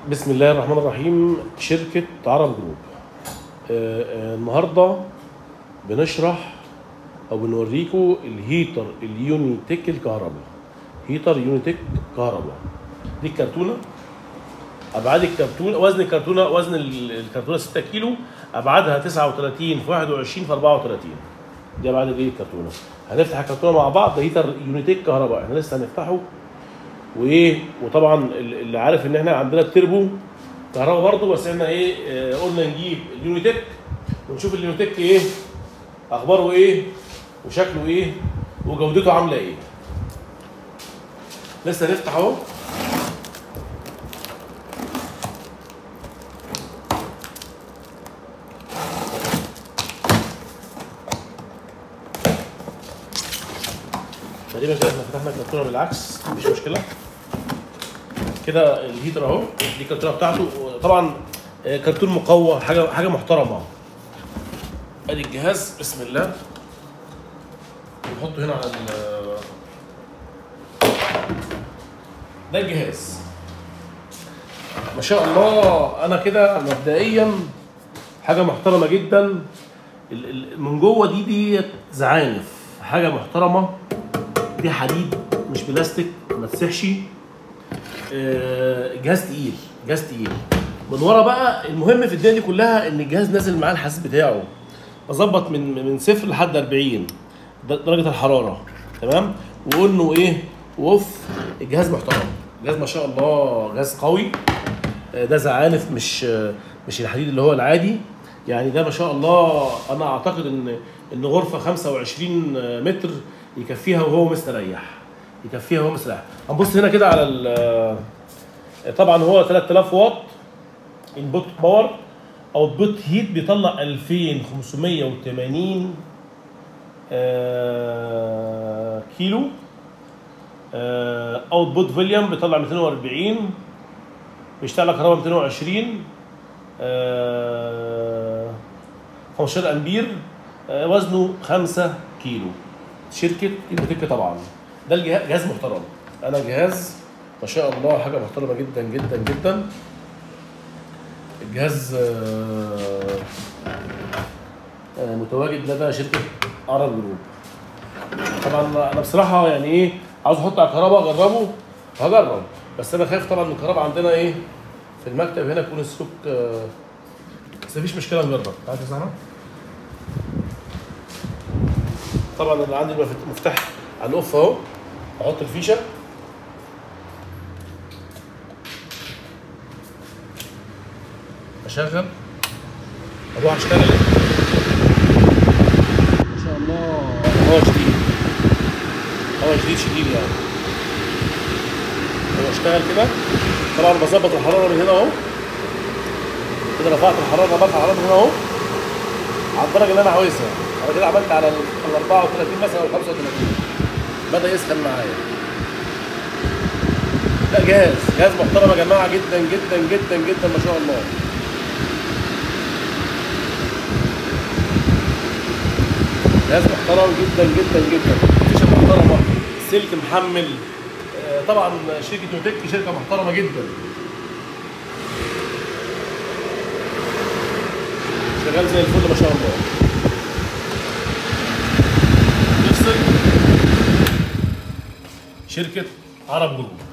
بسم الله الرحمن الرحيم شركة عرب جروب آه، آه، النهاردة بنشرح أو بنوريكم الهيتر اليونيتك الكهرباء هيتر يونيتك كهرباء دي الكرتونة أبعاد الكرتونة وزن الكرتونة وزن ال- الكرتونة 6 كيلو أبعادها 39 في 21 في 34 دي أبعاد الإيه الكرتونة هنفتح الكرتونة مع بعض ده هيتر يونيتك كهرباء احنا لسه هنفتحه وايه وطبعا ال- اللي عارف ان احنا عندنا التربو كهرباء برضه بس احنا ايه آه، قلنا نجيب اليونيتك ونشوف اليونيتك ايه اخباره ايه وشكله ايه وجودته عامله ايه لسه نفتح اهو تقريبا كده احنا فتحنا الكرتونه بالعكس مفيش مشكله كده الهيتر اهو دي الكرتونه بتاعته طبعا آه، كرتون مقوى حاجه حاجه محترمه ادي الجهاز بسم الله نحطه هنا على ال- ده الجهاز ما شاء الله انا كده مبدئيا حاجه محترمه جدا ال- ال- من جوه دي دي زعانف حاجه محترمه دي حديد مش بلاستيك ما تسحش آه، جهاز تقيل جهاز تقيل من ورا بقى المهم في الدنيا دي كلها ان الجهاز نازل معاه الحساس بتاعه بظبط من من صفر لحد 40 ده- درجه الحراره تمام وقلنا ايه وف الجهاز محترم الجهاز ما شاء الله جهاز قوي آه، ده زعانف مش آه، مش الحديد اللي هو العادي يعني ده ما شاء الله انا اعتقد ان ان غرفه 25 متر يكفيها وهو مستريح يكفيها وهو مستريح هنبص هنا كده على ال- طبعا هو 3000 واط انبوت باور اوتبوت هيت بيطلع 2580 آه، كيلو اوتبوت فوليوم بيطلع 240 بيشتغل على كهرباء 220 آه، 15 امبير آه، وزنه 5 كيلو شركه ايبوتيكا طبعا ده الجهاز جهاز محترم انا جهاز ما شاء الله حاجه محترمه جدا جدا جدا الجهاز آه، آه، متواجد لدى شركه عرب جروب طبعا انا بصراحه يعني ايه عاوز احط على الكهرباء اجربه هجرب بس انا خايف طبعا من الكهرباء عندنا ايه في المكتب هنا يكون السلوك آه، بس مفيش مشكله نجرب تعالى يا زهره طبعا انا عندي المفت- مفتاح على الاوف اهو احط الفيشه اشغل اروح اشتغل ما شاء الله هوا شديد هوا شديد شديد يعني هو اشتغل كده طبعا بظبط الحراره من هنا اهو كده رفعت الحراره رفعت الحراره من هنا اهو على الدرجه اللي انا عاوزها انا كده عملت على ال ال 34 مثلا او 35 بدا يسخن معايا لا جهاز جهاز محترم يا جماعه جدا جدا جدا جدا ما شاء الله جهاز محترم جدا جدا جدا شاشه محترمه سلك محمل آه، طبعا شركه نوتك شركه محترمه جدا شغال زي الفل ما شاء الله نفصل شركه عرب جروب